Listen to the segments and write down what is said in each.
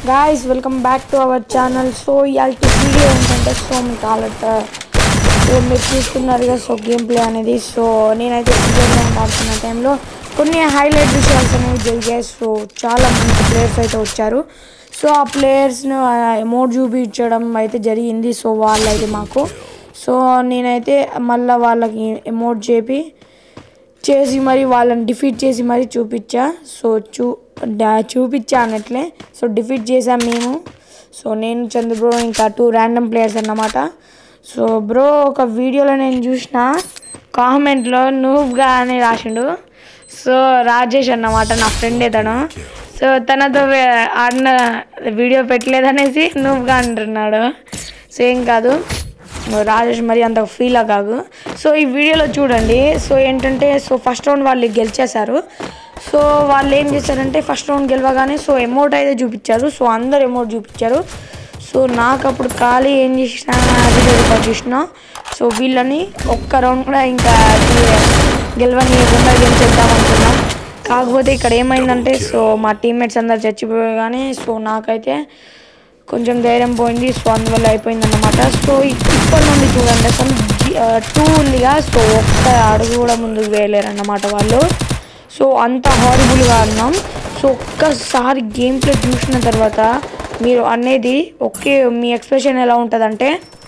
guys welcome back to our channel so ఇవాళ video ఏంటంటే so మీకు ఆలట సో మీరు చూస్తున్నారు కదా సో గేమ్ ప్లే అనేది సో నేనైతే గేమ్ ఆడుతున్న టైంలో కొన్ని హైలైట్ విషయాలు అనేవి జరిగాయి సో చాలా మంచి ప్లేయర్స్ అయితే వచ్చారు సో ఆ ప్లేయర్స్ను అమౌంట్ చూపించడం అయితే జరిగింది సో వాళ్ళైతే మాకు సో నేనైతే మళ్ళీ వాళ్ళకి అమౌంట్ చేపి చేసి మరి వాళ్ళని డిఫీట్ చేసి మరి చూపించా సో చూ డా- చూపించా అన్నట్లే సో డిఫీట్ చేసాం మేము సో నేను చంద్ర బ్రో ఇంకా టూ ర్యాండమ్ ప్లేయర్స్ అన్నమాట సో బ్రో ఒక వీడియోలో నేను చూసిన కామెంట్లో నువ్వుగా అని రాసిండు సో రాజేష్ అన్నమాట నా ఫ్రెండ్ తను సో తనతో వే- ఆడిన వీడియో పెట్టలేదనేసి నువ్వుగా అంటున్నాడు సో ఏం కాదు రాజేష్ మరి అంత ఫీల్ కాదు సో ఈ వీడియోలో చూడండి సో ఏంటంటే సో ఫస్ట్ రౌండ్ వాళ్ళు గెలిచేశారు సో వాళ్ళు ఏం చేశారంటే ఫస్ట్ రౌండ్ గెలవగానే సో ఎమౌంట్ అయితే చూపించారు సో అందరు ఎమౌంట్ చూపించారు సో నాకు అప్పుడు ఖాళీ ఏం చేసిన అది రికార్డ్ చేసిన సో వీళ్ళని ఒక్క రౌండ్ కూడా ఇంకా గెలవనీయకుండా గెలిచేద్దాం అనుకున్నాం కాకపోతే ఇక్కడ ఏమైందంటే సో మా టీమ్మేట్స్ అందరు చచ్చిపోయగానే సో నాకైతే కొంచెం ధైర్యం పోయింది సో అందువల్ల అయిపోయింది అనమాట సో ఇ- ఇప్పటి నుండి చూడండి అసలు టూ ఉందిగా సో ఒక్క అడుగు కూడా ముందుకు వేయలేరు అన్నమాట వాళ్ళు సో అంత హారిబుల్గా ఆడినాం సో ఒక్కసారి గేమ్ ప్లే చూసిన తర్వాత మీరు అనేది ఒకే మీ ఎక్స్ప్రెషన్ ఎలా ఉంటుందంటే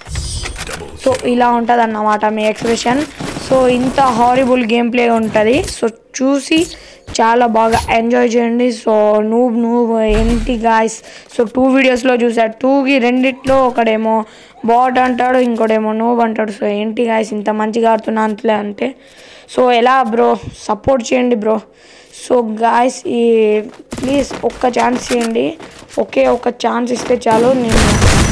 సో ఇలా ఉంటుంది అన్నమాట మీ ఎక్స్ప్రెషన్ సో ఇంత హారిబుల్ గేమ్ ప్లే ఉంటుంది సో చూసి చాలా బాగా ఎంజాయ్ చేయండి సో నువ్వు నువ్వు ఏంటి గాయస్ సో టూ వీడియోస్లో చూసా టూకి రెండిట్లో ఒకడేమో బాట్ అంటాడు ఇంకోటేమో నువ్వు అంటాడు సో ఏంటి గాయస్ ఇంత మంచిగా ఆడుతున్నా అంతలే అంటే సో ఎలా బ్రో సపోర్ట్ చేయండి బ్రో సో గాయస్ ఈ ప్లీజ్ ఒక్క ఛాన్స్ చేయండి ఒకే ఒక్క ఛాన్స్ ఇస్తే చాలు నేను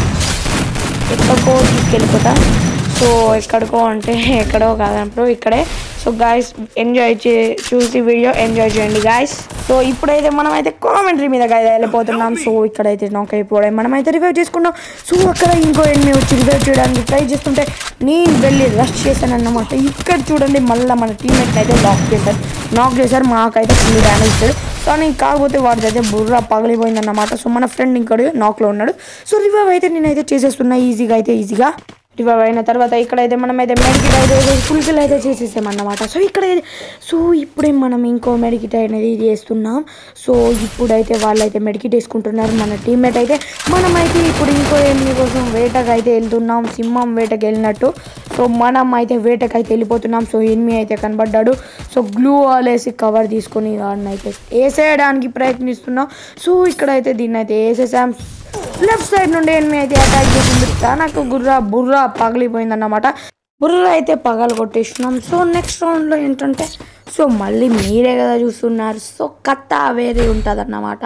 ఎక్కడికో తీసుకెళ్ళిపోతా సో ఎక్కడికో అంటే ఎక్కడో కాదన్నప్పుడు ఇక్కడే సో గాయస్ ఎంజాయ్ చే చూసి వీడియో ఎంజాయ్ చేయండి గాయస్ సో ఇప్పుడైతే మనం అయితే కామెంటరీ మీద గాయ వెళ్ళిపోతున్నాం సో ఇక్కడైతే నాకు అయిపోవడం మనం అయితే రివైవ్ చేసుకున్నాం సో అక్కడ ఇంకో ఎనిమిది వచ్చి రివైవ్ చేయడానికి ట్రై చేస్తుంటే నేను వెళ్ళి రష్ చేశాను అన్నమాట ఇక్కడ చూడండి మళ్ళీ మన టీమేట్ అయితే లాక్ చేశారు నాక్ చేశారు మాకైతే ఫుల్ డ్యామేజ్ ఇచ్చారు కానీ కాకపోతే వాడిది అయితే బుర్ర పగిలిపోయింది అన్నమాట సో మన ఫ్రెండ్ ఇంకోటి నాక్లో ఉన్నాడు సో రివైవ్ అయితే నేనైతే చేసేస్తున్నా ఈజీగా అయితే ఈజీగా రివైవ్ అయిన తర్వాత ఇక్కడైతే మనం అయితే మెడికిట్ అయితే ఫుల్ కిల్ అయితే చేసేసామన్నమాట సో ఇక్కడ సో ఇప్పుడే మనం ఇంకో మెడికిట్ అనేది ఇది వేస్తున్నాం సో ఇప్పుడైతే వాళ్ళైతే మెడికిట్ వేసుకుంటున్నారు మన టీమ్మేట్ అయితే మనమైతే ఇప్పుడు ఇంకో ఎనిమిది కోసం వేటకు అయితే వెళ్తున్నాం సింహం వేటకి వెళ్ళినట్టు సో మనం అయితే వేటకి అయితే వెళ్ళిపోతున్నాం సో ఎనిమి అయితే కనబడ్డాడు సో గ్లూ వాల్ వేసి కవర్ తీసుకొని వాడిని అయితే వేసేయడానికి ప్రయత్నిస్తున్నాం సో ఇక్కడైతే దీన్ని అయితే వేసేసాం లెఫ్ట్ సైడ్ నుండి ఎనిమి అయితే అటాక్ చేసింది నాకు గుర్ర బుర్ర పగిలిపోయిందన్నమాట బుర్ర అయితే పగలు కొట్టేస్తున్నాం సో నెక్స్ట్ రౌండ్లో ఏంటంటే సో మళ్ళీ మీరే కదా చూస్తున్నారు సో కథ వేరే ఉంటుంది అన్నమాట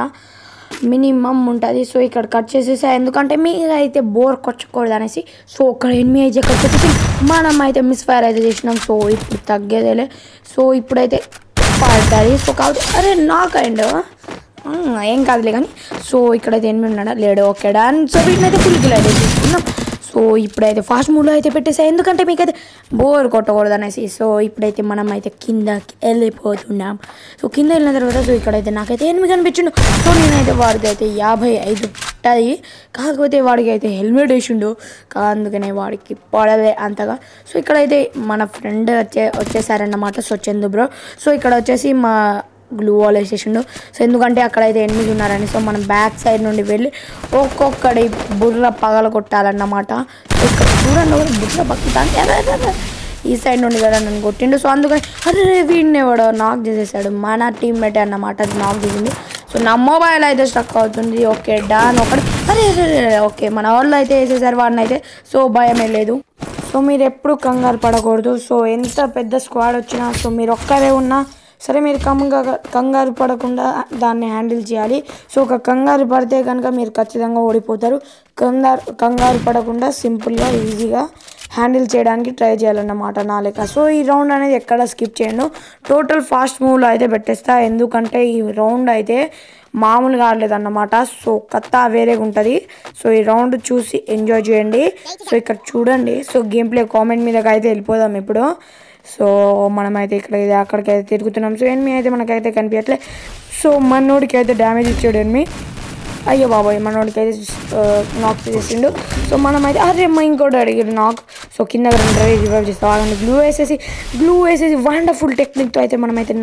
మినిమం ఉంటుంది సో ఇక్కడ కట్ చేసేసా ఎందుకంటే మీరు అయితే బోర్ కొట్టకూడదు అనేసి సో ఇక్కడ ఎనిమిది అయితే కట్ చేసి మనం అయితే మిస్ ఫైర్ అయితే చేసినాం సో ఇప్పుడు తగ్గేదేలే సో ఇప్పుడైతే పడ్డది సో కాబట్టి అరే నాకైండ్ మ్మ్, ఏం కాదులే కానీ సో ఇక్కడైతే ఎనిమిది ఉన్నాడా లేడు ఓకే డాన్ సో వీటినైతే ఫుల్ కిల్ అయితే తీసుకున్నాం సో ఇప్పుడైతే ఫాస్ట్ మూడ్లో అయితే పెట్టేసా ఎందుకంటే మీకైతే బోర్ కొట్టకూడదు అనేసి సో ఇప్పుడైతే మనం అయితే కిందకి వెళ్ళిపోతున్నాం సో కింద వెళ్ళిన తర్వాత సో ఇక్కడైతే నాకైతే ఎనిమిది కనిపించిండు సో నేనైతే వాడికి అయితే యాభై ఐదు పట్టాయి కాకపోతే వాడికి అయితే హెల్మెట్ వేసిండు కా- అందుకనే వాడికి పడలే అంతగా సో ఇక్కడైతే మన ఫ్రెండ్ వచ్చే వచ్చేసారన్నమాట సో చందు బ్రో సో ఇక్కడ వచ్చేసి మా గ్లూ వాల్ వేసేసిండు సో ఎందుకంటే అక్కడైతే ఎనిమిది ఉన్నారని సో మనం బ్యాక్ సైడ్ నుండి వెళ్ళి ఒక్కొక్కడి బుర్ర పగల కొట్టాలన్నమాట సో ఇక్కడ చూడండి ఒకటి బుర్ర పక్కుతాను ఈ సైడ్ నుండి కదా నన్ను కొట్టిండు సో అందుకని అరే వీడిని ఎవడో నాక్ చేసేసాడు మన టీమ్మేట్ అన్నమాట అది నాక్ చేసింది సో నా మొబైల్ అయితే స్టక్ అవుతుంది ఓకే డాన్ ఒకటి అరే అరే, అరే ఓకే మన వాళ్ళు అయితే వేసేసారు వాడిని అయితే సో భయమే లేదు సో మీరు ఎప్పుడు కంగారు పడకూడదు సో ఎంత పెద్ద స్క్వాడ్ వచ్చినా సో మీరు ఒక్కరే ఉన్నా సరే మీరు కంగారు కంగారు పడకుండా దాన్ని హ్యాండిల్ చేయాలి సో ఒక కంగారు పడితే కనుక మీరు ఖచ్చితంగా ఓడిపోతారు కంగారు కంగారు పడకుండా సింపుల్గా ఈజీగా హ్యాండిల్ చేయడానికి ట్రై చేయాలన్నమాట నా లెక్క సో ఈ రౌండ్ అనేది ఎక్కడ స్కిప్ చేయండు టోటల్ ఫాస్ట్ మూవ్లో అయితే పెట్టేస్తా ఎందుకంటే ఈ రౌండ్ అయితే మామూలుగా ఆడలేదన్నమాట సో కథ వేరేగా ఉంటుంది సో ఈ రౌండ్ చూసి ఎంజాయ్ చేయండి సో ఇక్కడ చూడండి సో గేమ్ ప్లే కామెంట్ మీదకి అయితే వెళ్ళిపోదాం ఇప్పుడు సో మనమైతే ఇక్కడ ఇది అక్కడికి అయితే తిరుగుతున్నాం సో ఎనిమి అయితే మనకైతే కనిపించట్లే సో మనోడికి అయితే డ్యామేజ్ ఇచ్చాడు ఎనిమి అయ్యో బాబాయ్ మనోడికి అయితే నాక్ చేసిండు సో మనమైతే అరే మా ఇంకోటి అడిగాడు నాక్ సో కింద రెండు రివైవ్ చేస్తాం వాళ్ళని గ్లూ వేసేసి గ్లూ వేసేసి వండర్ఫుల్ టెక్నిక్తో అయితే మనమైతే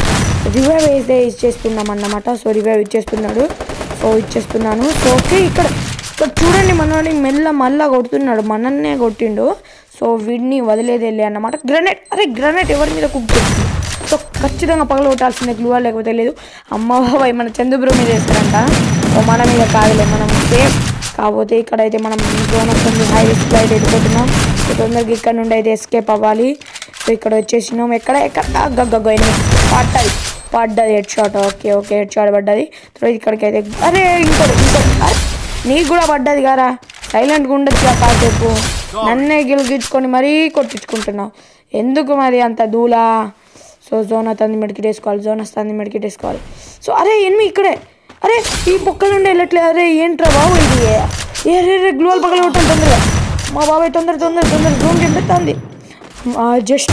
రివైవ్ అయితే ఇచ్చేస్తున్నాం అన్నమాట సో రివైవ్ ఇచ్చేస్తున్నాడు సో ఇచ్చేస్తున్నాను సో ఓకే ఇక్కడ ఇక్కడ చూడండి మనోడి మెల్ల మళ్ళా కొడుతున్నాడు మనన్నే కొట్టిండు సో వీడిని వదిలేది వెళ్ళి అన్నమాట గ్రనైట్ అరే గ్రనైట్ ఎవరి మీద కుక్ చేస్తుంది సో ఖచ్చితంగా పగల కొట్టాల్సిందే గ్లూ లేకపోతే లేదు అమ్మ బాబాయ్ మన చంద్రబ్రో మీద వేస్తారంట సో మన మీద కాదులే మనం సేఫ్ కాకపోతే ఇక్కడైతే మనం జోన్ వస్తుంది హై రిస్క్ అయితే ఎదుర్కొంటున్నాం సో తొందరగా ఇక్కడ నుండి అయితే ఎస్కేప్ అవ్వాలి సో ఇక్కడ వచ్చేసినాం ఎక్కడ ఎక్కడ గగ్గ పడ్డది పడ్డది head shot okay okay head shot పడ్డది తర్వాత ఇక్కడికి అయితే అరే ఇంకోటి ఇంకోటి అరే, నీకు కూడా పడ్డది గారా సైలెంట్గా ఉండొచ్చు ఆ కాసేపు నన్నే గిలిగించుకొని మరీ కొట్టించుకుంటున్నావు ఎందుకు మరి అంత దూలా సో జోన్ అతన్ని మెడికిట్ వేసుకోవాలి జోన్ వస్తుంది మెడికిట్ వేసుకోవాలి సో అరే ఎనిమి ఇక్కడే అరే ఈ పొక్క నుండి వెళ్ళట్లేదు అరే ఏంట్రా బాబు ఇది ఏ రే రే గ్లోవల్ పగల కొట్టాను తొందరగా మా బాబాయ్ తొందర తొందర తొందర జోన్ చెప్తుంది జస్ట్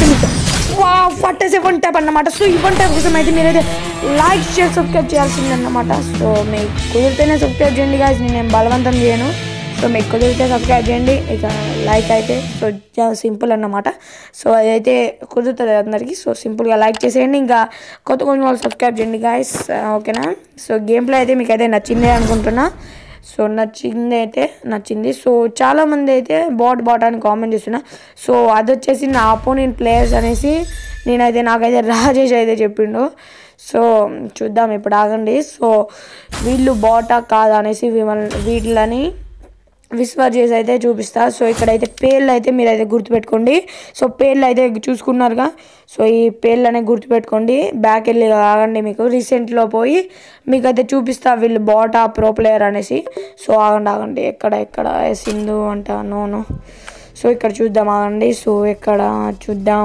వా ఫట్టేసే వన్ ట్యాప్ అన్నమాట సో ఈ వన్ ట్యాప్ కోసం అయితే మీరైతే లైక్ చేసి సబ్స్క్రైబ్ చేయాల్సిందన్నమాట సో మీకు కుదిరితేనే సబ్స్క్రైబ్ చేయండి గాయస్ నేను ఏం బలవంతం చేయను సో మీకు కుదిరితే సబ్స్క్రైబ్ చేయండి ఇక లైక్ అయితే సో చాలా సింపుల్ అన్నమాట సో అదైతే కుదురుతుంది అందరికీ సో సింపుల్గా లైక్ చేసేయండి ఇంకా కొత్త కొంచెం వాళ్ళు సబ్స్క్రైబ్ చేయండి గాయస్ ఓకేనా సో గేమ్ ప్లే అయితే మీకు అయితే నచ్చిందే అనుకుంటున్నా సో నచ్చింది అయితే నచ్చింది సో చాలామంది అయితే బాట్ బాట్ అని కామెంట్ చేస్తున్నా సో అది వచ్చేసి నా అపోనెంట్ ప్లేయర్స్ అనేసి నేనైతే నాకైతే రాజేష్ అయితే చెప్పిండు సో చూద్దాం ఇప్పుడు ఆగండి సో వీళ్ళు బాటా కాదా అనేసి వీళ్ళ- వీళ్ళని విస్వర్ చేసి అయితే చూపిస్తా సో ఇక్కడైతే పేర్లు అయితే మీరైతే గుర్తుపెట్టుకోండి సో పేర్లు అయితే చూసుకున్నారుగా సో ఈ పేర్లు అనేవి గుర్తుపెట్టుకోండి బ్యాక్ వెళ్ళి ఆగండి మీకు రీసెంట్లో పోయి మీకు అయితే చూపిస్తా వీళ్ళు బాటా ప్రో ప్లేయర్ అనేసి సో ఆగండి ఆగండి ఎక్కడ ఎక్కడ సింధు అంట నోను సో ఇక్కడ చూద్దాం ఆగండి సో ఎక్కడ చూద్దాం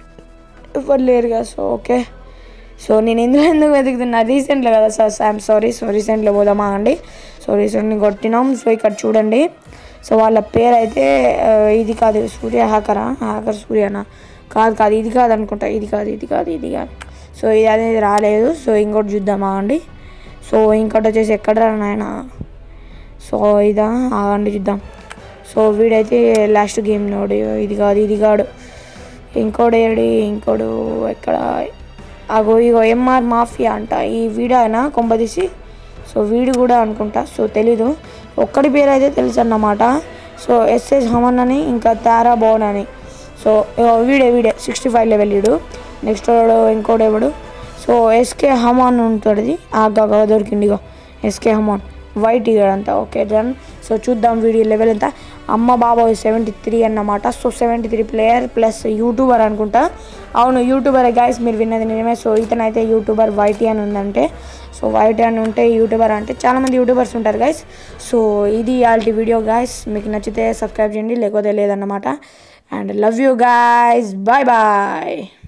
ఎవరు లేరుగా సో ఓకే సో నేను ఎందుకు ఎందుకు వెతుకుతున్నా రీసెంట్లో కదా సార్ ఐఎమ్ సారీ సో రీసెంట్లో పోదామా అండి సో రీసెంట్ని కొట్టినాం సో ఇక్కడ చూడండి సో వాళ్ళ పేరు అయితే ఆ, ఇది కాదు సూర్య హ్యాకరా హ్యాకర్ సూర్యనా కాదు కాదు ఇది కాదు అనుకుంటా ఇది కాదు ఇది కాదు ఇది కాదు సో ఇది అనేది రాలేదు సో ఇంకోటి చూద్దామా అండి సో ఇంకోటి వచ్చేసి ఎక్కడ నాయన సో ఇదా ఆగండి చూద్దాం సో వీడైతే లాస్ట్ గేమ్ నోడు ఇది కాదు ఇది కాదు ఇంకోడు ఏడి ఇంకోడు ఎక్కడ అగో ఇగో ఎంఆర్ మాఫియా అంట ఈ వీడు ఆయన కొంపదీసి సో వీడు కూడా అనుకుంటా సో తెలీదు ఒక్కడి పేరు అయితే తెలుసు అన్నమాట సో ఎస్ఎస్ హమన్ అని ఇంకా తారా బోన్ అని సో ఇగో వీడే వీడే సిక్స్టీ ఫైవ్ లెవెల్ వీడు నెక్స్ట్ వాడు ఇంకోడు ఎవడు సో ఎస్కే హమాన్ ఉంటుంది ఆగా దొరికింది ఇగో ఎస్కే హమాన్ వైట్ ఇదంతా ఓకే డన్ సో చూద్దాం వీడియో లెవెల్ ఎంత అమ్మ బాబాయ్ సెవెంటీ త్రీ అన్నమాట so seventy three player plus YouTuber అనుకుంటా అవును యూట్యూబర్ గాయస్ మీరు విన్నది నిజమే సో ఇతనైతే యూట్యూబర్ వైటీ అని ఉందంటే సో వైటీ అని ఉంటే యూట్యూబర్ అంటే చాలామంది యూట్యూబర్స్ ఉంటారు గాయస్ సో ఇది వాళ్ళ వీడియో గాయస్ మీకు నచ్చితే సబ్స్క్రైబ్ చేయండి లేకపోతే లేదన్నమాట and love you guys bye bye